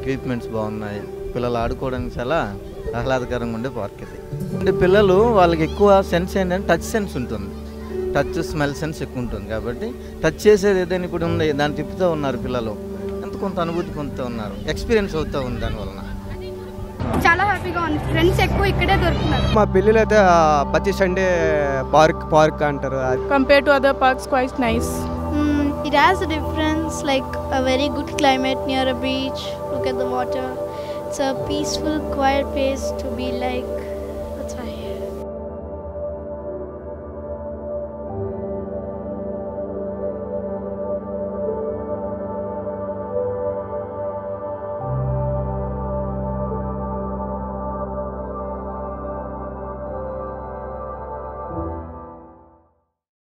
Equipments బాగున్నాయి పిల్లలు ఆడుకోవడానికి చాలా ఆహ్లాదకరంగా ఉండే పార్క్ ఇది అంటే పిల్లలు వాళ్ళకి ఎక్కువ సెన్స్ ఏంటంటే టచ్ సెన్స్ ఉంటుంది టచ్ స్మెల్ సెన్స్ ఎక్కువ ఉంటుంది కాబట్టి టచ్ చేసేది ఏదైనా ఇప్పుడు ఉంది దాన్ని తిప్పుతూ ఉన్నారు పిల్లలు ఎంత కొంత అనుభూతి పొందుతూ ఉన్నారు ఎక్స్పీరియన్స్ అవుతూ ఉంది దానివలన చాలా హ్యాపీగా ఉంది ఫ్రెండ్స్ ఎక్కువ ఇక్కడే దొరుకుతున్నారు మా పిల్లలు అయితే ఆ, ప్రతి సండే పార్క్ పార్క్ అంటారు compared to other parks quite nice Mm, it has a difference, like a very good climate near a beach. Look at the water. It's a peaceful, quiet place to be like.